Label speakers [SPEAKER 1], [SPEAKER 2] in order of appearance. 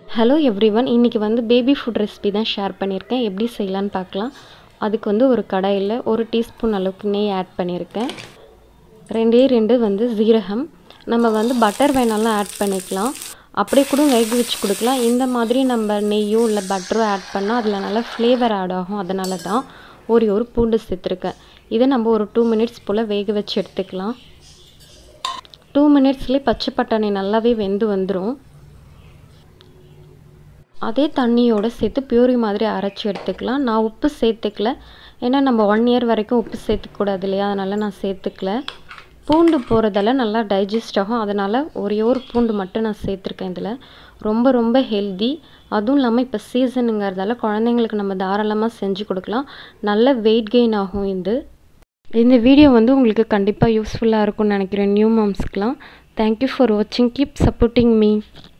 [SPEAKER 1] hello every everyone இன்றைக்கி வந்து baby food recipe தான் ஷேர் பண்ணியிருக்கேன் எப்படி செய்யலான்னு பார்க்கலாம் அதுக்கு வந்து ஒரு கடாயில் ஒரு டீஸ்பூன் அளவுக்கு நெய் ஆட் பண்ணியிருக்கேன் ரெண்டே ரெண்டு வந்து ஜீரகம் நம்ம வந்து பட்டர் வேணாலும் ஆட் பண்ணிக்கலாம் அப்படியே கூட வேக வச்சு கொடுக்கலாம் இந்த மாதிரி நம்ம நெய்யோ இல்லை பட்டரோ ஆட் பண்ணால் அதில் நல்லா ஃப்ளேவர் ஆட் ஆகும் அதனால தான் ஒரு ஒரு பூண்டு சேர்த்துருக்கேன் இதை நம்ம ஒரு டூ மினிட்ஸ் போல் வேக வச்சு எடுத்துக்கலாம் டூ மினிட்ஸ்லேயே பச்சை பட்டாணி நல்லாவே வெந்து வந்துடும் அதே தண்ணியோடு சேர்த்து பியூரி மாதிரி அரைச்சி எடுத்துக்கலாம் நான் உப்பு சேர்த்துக்கல ஏன்னா நம்ம ஒன் இயர் வரைக்கும் உப்பு சேர்த்துக்கூடாது இல்லையா அதனால் நான் சேர்த்துக்கல பூண்டு போகிறதால நல்லா டைஜஸ்ட் ஆகும் அதனால் ஒரே ஒரு பூண்டு மட்டும் நான் சேர்த்துருக்கேன் இதில் ரொம்ப ரொம்ப ஹெல்தி அதுவும் இல்லாமல் இப்போ சீசனுங்கிறதால குழந்தைங்களுக்கு நம்ம தாராளமாக செஞ்சு கொடுக்கலாம் நல்ல வெயிட் கெயின் ஆகும் இது இந்த வீடியோ வந்து உங்களுக்கு கண்டிப்பாக யூஸ்ஃபுல்லாக இருக்கும்னு நினைக்கிறேன் நியூ மாம்ஸ்க்கெலாம் தேங்க்யூ ஃபார் வாட்சிங் கீப் சப்போர்ட்டிங் மீ